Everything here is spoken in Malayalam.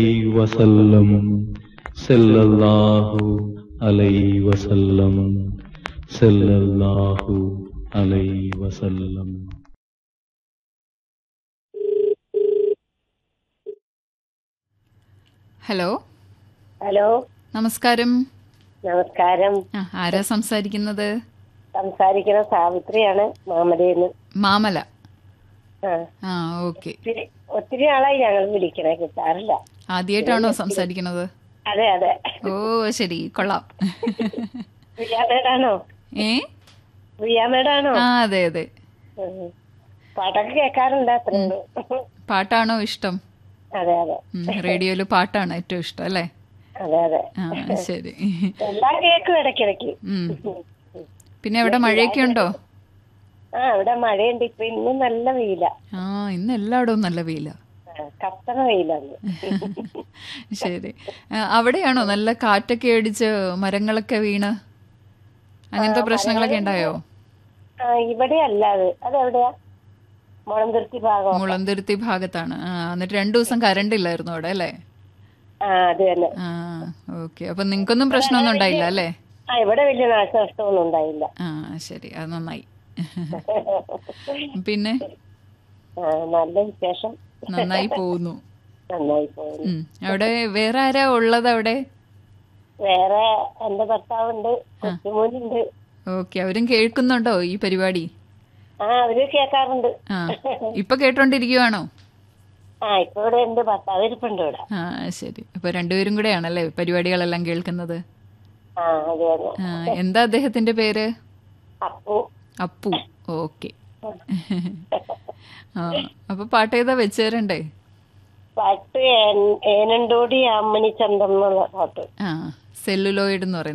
വസല്ലം സല്ലല്ലാഹു അലൈ വസല്ലം സല്ലല്ലാഹു അലൈ വസല്ലം ഹലോ ഹലോ നമസ്കാരം നമസ്കാരം ആ, ആരാ സംസാരിക്കുന്നത് സംസാരിക്കുന്ന സാവിത്രിയാണ് മാമലയെന്ന് മാമല ആ ആ ഓക്കെ ഒത്തിരി ഒത്തിരി ആളായി ഞങ്ങൾ വിളിക്കണേ കിട്ടാറില്ല ആദ്യമായിട്ടാണോ സംസാരിക്കുന്നത് അതെ അതെ ഓ ശരി കൊള്ളാം പ്രിയ മേഡാണോ ഏ പ്രിയ മേഡാണോ ആ അതെ അതെ ഉം. പാട്ടൊക്കെ കേൾക്കാറുണ്ട് അത്രയുള്ളൂ പാട്ടാണോ ഇഷ്ടം അതെ അതെ ഉം, റേഡിയോയില് പാട്ടാണ് ഏറ്റവും ഇഷ്ടം അല്ലേ അതെ അതെ ആ ശരി എല്ലാം കേൾക്കും ഇടയ്ക്കിടയ്ക്ക് ഉം. പിന്നെ എവിടെ മഴയൊക്കെ ഉണ്ടോ ആ ഇവിടെ മഴയുണ്ട് ഇപ്പൊ ഇന്നും നല്ല വെയില ആ ഇന്ന് എല്ലായിടവും നല്ല വെയില കത്തണ വെയിലാണ് ശരി ആ, അവിടെയാണോ നല്ല കാറ്റൊക്കെ അടിച്ച് മരങ്ങളൊക്കെ വീണ് അങ്ങനത്തെ പ്രശ്നങ്ങളൊക്കെ ഉണ്ടായോ ആ ഇവിടെ അല്ല അത് അതെവിടെയാ മുളന്തുരുത്തി ഭാഗം മുളന്തുരുത്തി ഭാഗത്താണ് ആ എന്നിട്ട് രണ്ടു ദിവസം കറണ്ട് ഇല്ലായിരുന്നു അവിടെ അല്ലേ ആ അത് തന്നെ ആ ഓക്കെ അപ്പൊ നിങ്ങൾക്കൊന്നും പ്രശ്നമൊന്നും ഉണ്ടായില്ല അല്ലേ ആ ഇവിടെ വലിയ നാശനഷ്ടമൊന്നും ഉണ്ടായില്ല ആ ശരി അത് നന്നായി പിന്നെ ആ, നല്ല വിശേഷം നന്നായി പോകുന്നു നന്നായി പോകുന്നു ഉം. അവിടെ വേറെ ആരാ ഉള്ളത് അവിടെ വേറെ എന്റെ ഭർത്താവുണ്ട് കൊച്ചുമോനുണ്ട് ഓക്കെ അവരും കേൾക്കുന്നുണ്ടോ ഈ പരിപാടി ആ അവര് കേൾക്കാറുണ്ട് ആ ഇപ്പൊ കേട്ടോണ്ടിരിക്കുവാണോ ആ ഇപ്പൊ ഇവിടെ ഉണ്ട് ഭർത്താവ് ഇരിപ്പുണ്ട് ഇവിടെ ആ ശരി അപ്പൊ രണ്ടുപേരും കൂടെയാണല്ലേ പരിപാടികളെല്ലാം കേൾക്കുന്നത് ആ അത് തന്നെ ആ, എന്താ അദ്ദേഹത്തിന്റെ പേര് അപ്പു അപ്പു ഓക്കെ ആ അപ്പൊ പാട്ട് ഏതാ വെച്ചു തരണ്ടേ പാട്ട് ഏൻ- ഏനണ്ടോടി അമ്മണി ചന്തം എന്നുള്ള പാട്ട് ആ സെല്ലുലോയിഡ് എന്ന് പറയുന്നത്